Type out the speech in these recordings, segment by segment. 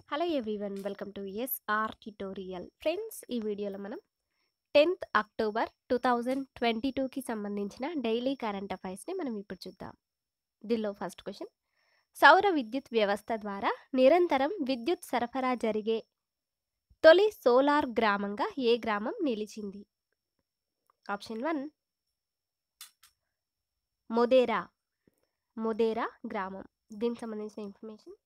hello everyone welcome to SR tutorial friends ఈ వీడియోలో మనం tenth October two thousand twenty టూకి సంబంధించిన డైలీ కరెంట్ అఫైర్స్ని మనం ఇప్పుడు చూద్దాం దీనిలో ఫస్ట్ క్వశ్చన్ సౌర విద్యుత్ వ్యవస్థ ద్వారా నిరంతరం విద్యుత్ సరఫరా జరిగే తొలి సోలార్ గ్రామంగా ఏ గ్రామం నిలిచింది ఆప్షన్ వన్ మొదేరా మొదేరా గ్రామం దీనికి సంబంధించిన ఇన్ఫర్మేషన్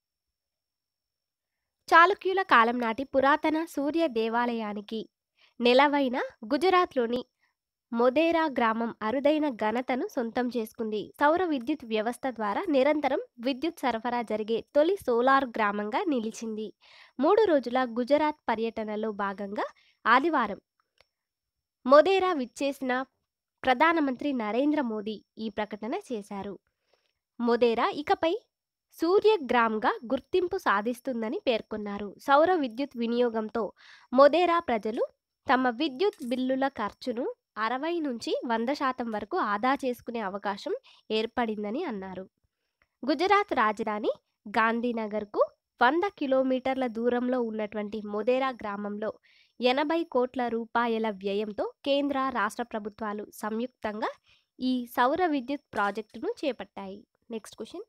చాళుక్యుల కాలం నాటి పురాతన సూర్య దేవాలయానికి నెలవైన గుజరాత్లోని మొదేరా గ్రామం అరుదైన ఘనతను సొంతం చేసుకుంది సౌర విద్యుత్ వ్యవస్థ ద్వారా నిరంతరం విద్యుత్ సరఫరా జరిగే తొలి సోలార్ గ్రామంగా నిలిచింది మూడు రోజుల గుజరాత్ పర్యటనలో భాగంగా ఆదివారం మొదేరా విచ్చేసిన ప్రధానమంత్రి నరేంద్ర మోదీ ఈ ప్రకటన చేశారు మొదేరా ఇకపై సూర్యగ్రామ్గా గుర్తింపు సాధిస్తుందని పేర్కొన్నారు సౌర విద్యుత్ వినియోగంతో మొదేరా ప్రజలు తమ విద్యుత్ బిల్లుల ఖర్చును అరవై నుంచి వంద శాతం వరకు ఆదా చేసుకునే అవకాశం ఏర్పడిందని అన్నారు గుజరాత్ రాజధాని గాంధీనగర్కు వంద కిలోమీటర్ల దూరంలో ఉన్నటువంటి మొదేరా గ్రామంలో ఎనభై కోట్ల రూపాయల వ్యయంతో కేంద్ర రాష్ట్ర ప్రభుత్వాలు సంయుక్తంగా ఈ సౌర విద్యుత్ ప్రాజెక్టును చేపట్టాయి నెక్స్ట్ క్వశ్చన్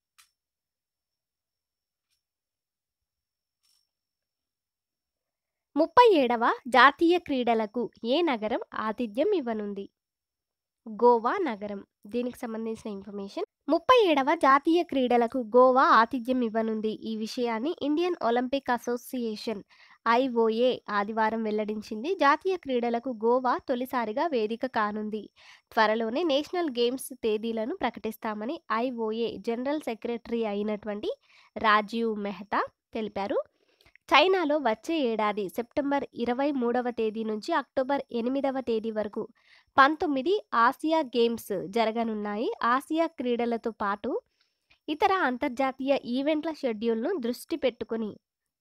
ముప్పై ఏడవ జాతీయ క్రీడలకు ఏ నగరం ఆతిథ్యం ఇవ్వనుంది గోవా నగరం దీనికి సంబంధించిన ఇన్ఫర్మేషన్ ముప్పై ఏడవ జాతీయ క్రీడలకు గోవా ఆతిథ్యం ఇవ్వనుంది ఈ విషయాన్ని ఇండియన్ ఒలింపిక్ అసోసియేషన్ ఐఓఏ ఆదివారం వెల్లడించింది జాతీయ క్రీడలకు గోవా తొలిసారిగా వేదిక కానుంది త్వరలోనే నేషనల్ గేమ్స్ తేదీలను ప్రకటిస్తామని ఐఓఏ జనరల్ సెక్రటరీ అయినటువంటి రాజీవ్ మెహతా తెలిపారు చైనాలో వచ్చే ఏడాది సెప్టెంబర్ ఇరవై మూడవ తేదీ నుంచి అక్టోబర్ ఎనిమిదవ తేదీ వరకు పంతొమ్మిది ఆసియా గేమ్స్ జరగనున్నాయి ఆసియా క్రీడలతో పాటు ఇతర అంతర్జాతీయ ఈవెంట్ల షెడ్యూల్ను దృష్టి పెట్టుకుని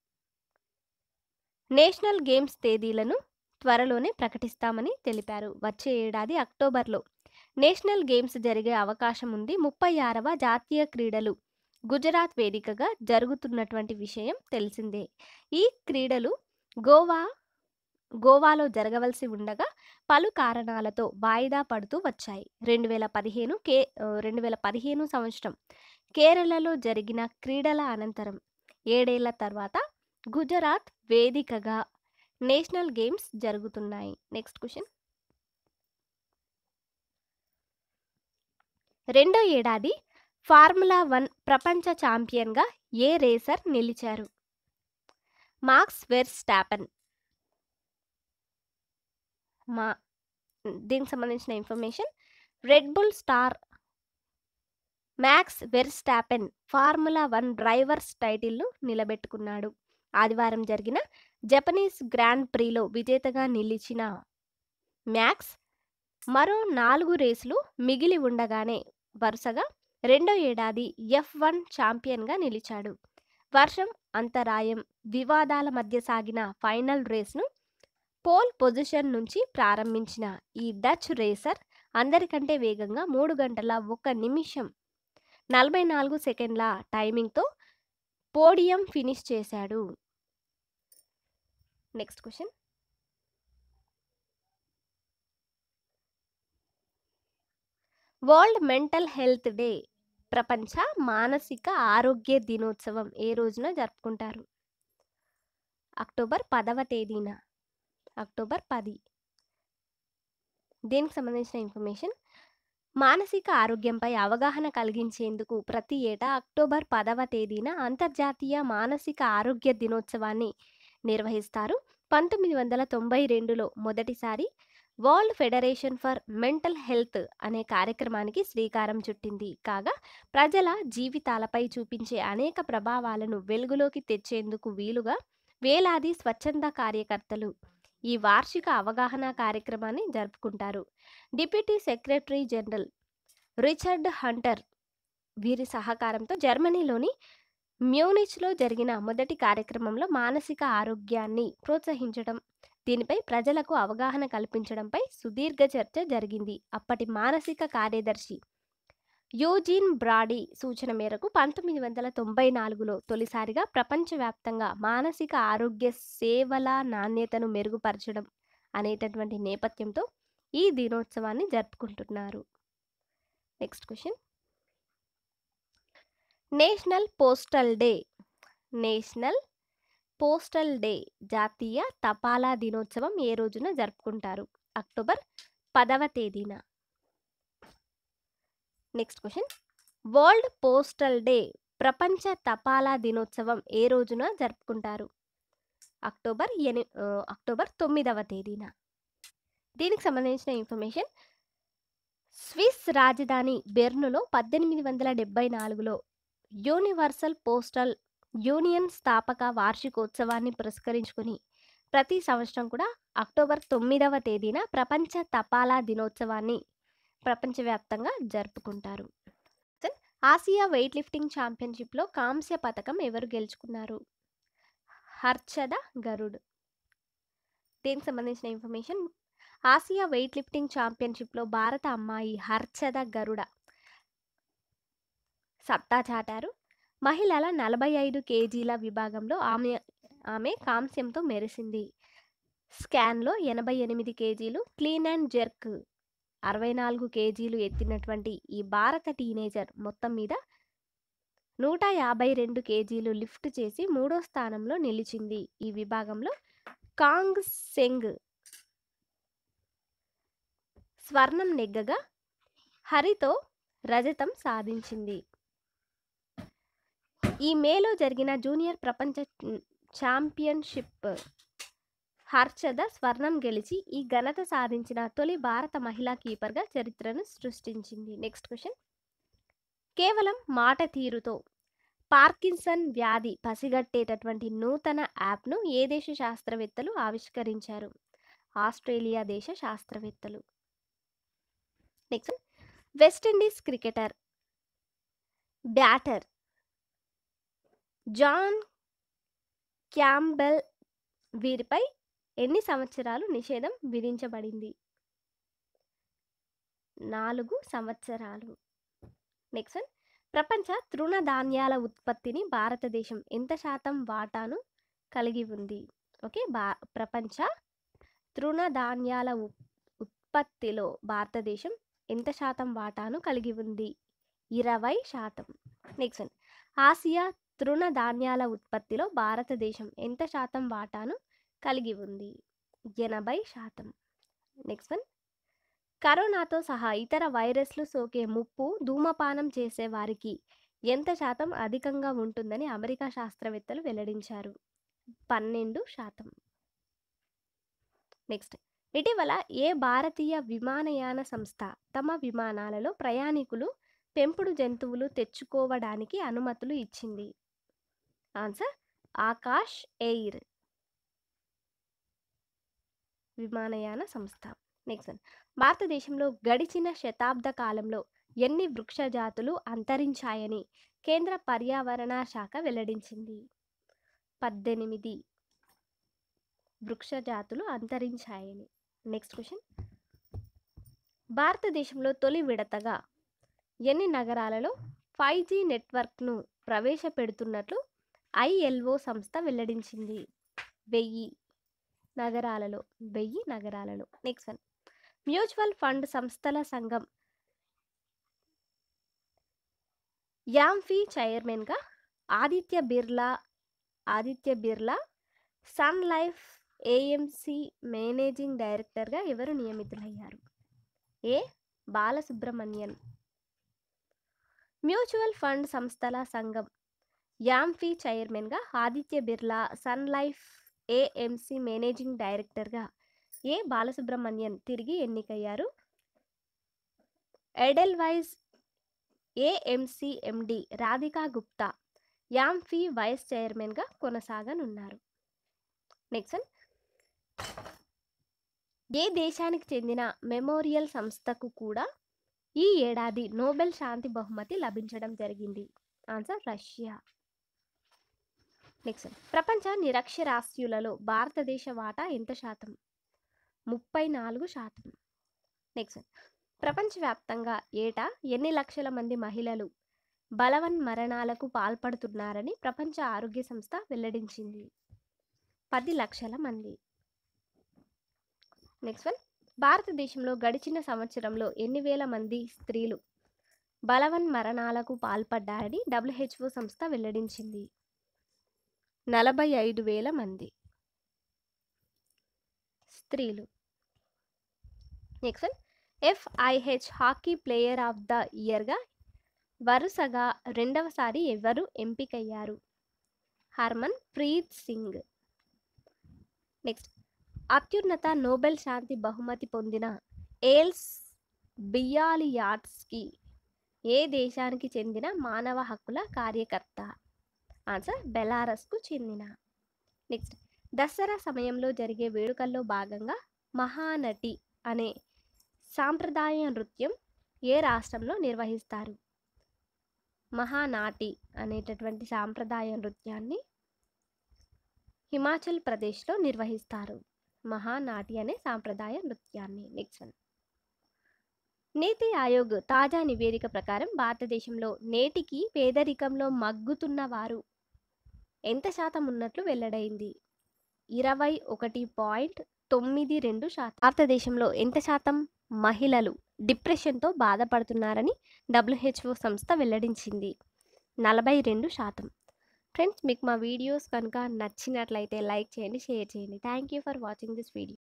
నేషనల్ గేమ్స్ తేదీలను త్వరలోనే ప్రకటిస్తామని తెలిపారు వచ్చే ఏడాది అక్టోబర్లో నేషనల్ గేమ్స్ జరిగే అవకాశం ఉంది ముప్పై ఆరవ జాతీయ క్రీడలు గుజరాత్ వేదికగా జరుగుతున్నటువంటి విషయం తెలిసిందే ఈ క్రీడలు గోవా గోవాలో జరగవలసి ఉండగా పలు కారణాలతో వాయిదా పడుతూ వచ్చాయి రెండు వేల పదిహేను కే రెండు వేల పదిహేను సంవత్సరం కేరళలో జరిగిన క్రీడల అనంతరం ఏడేళ్ల తర్వాత గుజరాత్ వేదికగా నేషనల్ గేమ్స్ జరుగుతున్నాయి నెక్స్ట్ క్వశ్చన్ రెండో ఏడాది ఫార్ములా వన్ ప్రపంచ ఛాంపియన్గా ఏ రేసర్ నిలిచారు మార్క్స్ వెర్స్టాపెన్ మా దీనికి సంబంధించిన information Red Bull star Max Verstappen formula one drivers టైటిల్ను నిలబెట్టుకున్నాడు ఆదివారం జరిగిన జపనీస్ గ్రాండ్ ప్రీలో విజేతగా నిలిచిన మ్యాక్స్ మరో నాలుగు రేసులు మిగిలి ఉండగానే వరుసగా రెండో ఏడాది ఎఫ్ వన్ ఛాంపియన్గా నిలిచాడు వర్షం అంతరాయం వివాదాల మధ్య సాగిన ఫైనల్ రేస్ను పోల్ పొజిషన్ నుంచి ప్రారంభించిన ఈ డచ్ రేసర్ అందరికంటే వేగంగా మూడు గంటల ఒక నిమిషం నలభై నాలుగు సెకండ్ల టైమింగ్తో పోడియం ఫినిష్ చేశాడు next question world mental health day ప్రపంచ మానసిక ఆరోగ్య దినోత్సవం ఏ రోజున జరుపుకుంటారు అక్టోబర్ పదవ తేదీన అక్టోబర్ పది దీనికి సంబంధించిన ఇన్ఫర్మేషన్ మానసిక ఆరోగ్యంపై అవగాహన కలిగించేందుకు ప్రతి ఏటా అక్టోబర్ పదవ తేదీన అంతర్జాతీయ మానసిక ఆరోగ్య దినోత్సవాన్ని నిర్వహిస్తారు పంతొమ్మిది వందల తొంభై రెండులో మొదటిసారి world federation for mental health అనే కార్యక్రమానికి శ్రీకారం చుట్టింది కాగా ప్రజల జీవితాలపై చూపించే అనేక ప్రభావాలను వెలుగులోకి తెచ్చేందుకు వీలుగా వేలాది స్వచ్ఛంద కార్యకర్తలు ఈ వార్షిక అవగాహన కార్యక్రమాన్ని జరుపుకుంటారు deputy secretary general Richard Hunter వీరి సహకారంతో జర్మనీలోని మ్యూనిచ్లో జరిగిన మొదటి కార్యక్రమంలో మానసిక ఆరోగ్యాన్ని ప్రోత్సహించడం దీనిపై ప్రజలకు అవగాహన కల్పించడంపై సుదీర్ఘ చర్చ జరిగింది అప్పటి మానసిక కార్యదర్శి యూజిన్ బ్రాడీ సూచన మేరకు పంతొమ్మిది వందల తొంభై నాలుగులో తొలిసారిగా ప్రపంచవ్యాప్తంగా మానసిక ఆరోగ్య సేవల నాణ్యతను మెరుగుపరచడం అనేటటువంటి నేపథ్యంతో ఈ దినోత్సవాన్ని జరుపుకుంటున్నారు next question national postal day national postal day జాతీయ తపాలా దినోత్సవం ఏ రోజున జరుపుకుంటారు అక్టోబర్ పదవ తేదీన next question world postal day ప్రపంచ తపాలా దినోత్సవం ఏ రోజున జరుపుకుంటారు అక్టోబర్ ఎని ఆ, అక్టోబర్ తొమ్మిదవ తేదీన దీనికి సంబంధించిన ఇన్ఫర్మేషన్ స్విస్ రాజధాని బెర్నులో పద్దెనిమిది వందల డెబ్బై నాలుగులో యూనివర్సల్ పోస్టల్ యూనియన్ స్థాపక వార్షికోత్సవాన్ని పురస్కరించుకుని ప్రతి సంవత్సరం కూడా అక్టోబర్ తొమ్మిదవ తేదీన ప్రపంచ తపాలా దినోత్సవాన్ని ప్రపంచవ్యాప్తంగా జరుపుకుంటారు ఆసియా వెయిట్ లిఫ్టింగ్ ఛాంపియన్షిప్లో కాంస్య పథకం ఎవరు గెలుచుకున్నారు హర్షద గరుడ్ దీనికి సంబంధించిన ఇన్ఫర్మేషన్ ఆసియా వెయిట్ లిఫ్టింగ్ ఛాంపియన్షిప్లో భారత అమ్మాయి హర్షద గరుడ సత్తా చాటారు మహిళల నలభై ఐదు కేజీల విభాగంలో ఆమె ఆమె కాంస్యంతో మెరిసింది స్కాన్లో ఎనభై ఎనిమిది కేజీలు క్లీన్ అండ్ జెర్క్ అరవై నాలుగు కేజీలు ఎత్తినటువంటి ఈ భారత టీనేజర్ మొత్తం మీద నూట యాభై రెండు కేజీలు లిఫ్ట్ చేసి మూడో స్థానంలో నిలిచింది ఈ విభాగంలో కాంగ్ సెంగ్ స్వర్ణం నెగ్గగా హరితో రజతం సాధించింది ఈ మేలో జరిగిన జూనియర్ ప్రపంచ ఛాంపియన్షిప్ హర్షద స్వర్ణం గెలిచి ఈ ఘనత సాధించిన తొలి భారత మహిళా కీపర్గా చరిత్రను సృష్టించింది నెక్స్ట్ క్వశ్చన్ కేవలం మాట తీరుతో పార్కిన్సన్ వ్యాధి పసిగట్టేటటువంటి నూతన యాప్ను ఏ దేశ శాస్త్రవేత్తలు ఆవిష్కరించారు ఆస్ట్రేలియా దేశ శాస్త్రవేత్తలు next West Indies cricketer batter John Campbell వీరిపై ఎన్ని సంవత్సరాలు నిషేధం విధించబడింది నాలుగు సంవత్సరాలు నెక్స్ట్ వన్ ప్రపంచ తృణధాన్యాల ఉత్పత్తిని భారతదేశం ఎంత శాతం వాటాను కలిగి ఉంది ఓకే బా ప్రపంచ తృణధాన్యాల ఉ- ఉత్పత్తిలో భారతదేశం ఎంత శాతం వాటాను కలిగి ఉంది ఇరవై శాతం నెక్స్ట్ వన్ ఆసియా తృణధాన్యాల ఉత్పత్తిలో భారతదేశం ఎంత శాతం వాటాను కలిగి ఉంది ఎనభై శాతం నెక్స్ట్ వన్ కరోనాతో సహా ఇతర వైరస్లు సోకే ముప్పు ధూమపానం చేసే వారికి ఎంత శాతం అధికంగా ఉంటుందని అమెరికా శాస్త్రవేత్తలు వెల్లడించారు పన్నెండు శాతం నెక్స్ట్ ఇటీవల ఏ భారతీయ విమానయాన సంస్థ తమ విమానాలలో ప్రయాణికులు పెంపుడు జంతువులు తెచ్చుకోవడానికి అనుమతులు ఇచ్చింది ఆన్సర్ ఆకాష్ ఎయిర్ విమానయాన సంస్థ నెక్స్ట్ వన్ భారతదేశంలో గడిచిన శతాబ్ద కాలంలో ఎన్ని వృక్ష జాతులు అంతరించాయని కేంద్ర పర్యావరణ శాఖ వెల్లడించింది పద్దెనిమిది వృక్ష జాతులు అంతరించాయని నెక్స్ట్ క్వశ్చన్ భారతదేశంలో తొలి విడతగా ఎన్ని నగరాలలో ఫైవ్ జీ నెట్వర్క్ను ప్రవేశపెడుతున్నట్లు ఐఎల్ఓ సంస్థ వెల్లడించింది వెయ్యి నగరాలలో వెయ్యి నగరాలలో నెక్స్ట్ వన్ మ్యూచువల్ ఫండ్ సంస్థల సంఘం యాంఫీ చైర్మన్గా Aditya Birla Aditya Birla Sun Life AMC managing డైరెక్టర్గా ఎవరు నియమితులయ్యారు ఏ బాలసుబ్రమణ్యన్ మ్యూచువల్ ఫండ్ సంస్థల సంఘం యాంఫీ చైర్మన్గా Aditya Birla Sun Life AMC managing డైరెక్టర్గా ఏ బాలసుబ్రహ్మణ్యన్ తిరిగి ఎన్నికయ్యారు Edelweiss AMC MD Radhika Gupta AMFI vice చైర్మన్గా కొనసాగనున్నారు నెక్స్ట్ వన్ ఏ దేశానికి చెందిన మెమోరియల్ సంస్థకు కూడా ఈ ఏడాది నోబెల్ శాంతి బహుమతి లభించడం జరిగింది ఆన్సర్ రష్యా నెక్స్ట్ ప్రపంచ నిరక్షరాస్యులలో భారతదేశ వాటా ఎంత శాతం ముప్పై నాలుగు శాతం నెక్స్ట్ ప్రపంచవ్యాప్తంగా ఏటా ఎన్ని లక్షల మంది మహిళలు బలవన్ మరణాలకు పాల్పడుతున్నారని ప్రపంచ ఆరోగ్య సంస్థ వెల్లడించింది పది లక్షల మంది నెక్స్ట్ వన్ భారతదేశంలో గడిచిన సంవత్సరంలో ఎన్ని వేల మంది స్త్రీలు బలవన్ మరణాలకు పాల్పడ్డారని డబ్ల్యూహెచ్ఓ సంస్థ వెల్లడించింది నలభై ఐదు వేల మంది స్త్రీలు next one FIH hockey player of the ఇయర్గా వరుసగా రెండవసారి ఎవరు ఎంపికయ్యారు హర్మన్ ప్రీత్ సింగ్ నెక్స్ట్ అత్యున్నత నోబెల్ శాంతి బహుమతి పొందిన ఏల్స్ బియాలియాట్స్కి ఏ దేశానికి చెందిన మానవ హక్కుల కార్యకర్త ఆన్సర్ బెలారస్కు చెందిన నెక్స్ట్ దసరా సమయంలో జరిగే వేడుకల్లో భాగంగా మహానటి అనే సాంప్రదాయ నృత్యం ఏ రాష్ట్రంలో నిర్వహిస్తారు మహానాటి అనేటటువంటి సాంప్రదాయ నృత్యాన్ని హిమాచల్ ప్రదేశ్లో నిర్వహిస్తారు మహానాటి అనే సాంప్రదాయ నృత్యాన్ని నెక్స్ట్ వన్ నీతి ఆయోగ్ తాజా నివేదిక ప్రకారం భారతదేశంలో నేటికి పేదరికంలో మగ్గుతున్న వారు ఎంత శాతం ఉన్నట్లు వెల్లడైంది ఇరవై ఒకటి పాయింట్ తొమ్మిది రెండు శాతం భారతదేశంలో ఎంత శాతం మహిళలు డిప్రెషన్తో బాధపడుతున్నారని డబ్ల్యూహెచ్ఓ సంస్థ వెల్లడించింది నలభై రెండు శాతం ఫ్రెండ్స్ మీకు మా వీడియోస్ కనుక నచ్చినట్లయితే లైక్ చేయండి షేర్ చేయండి thank you for watching this video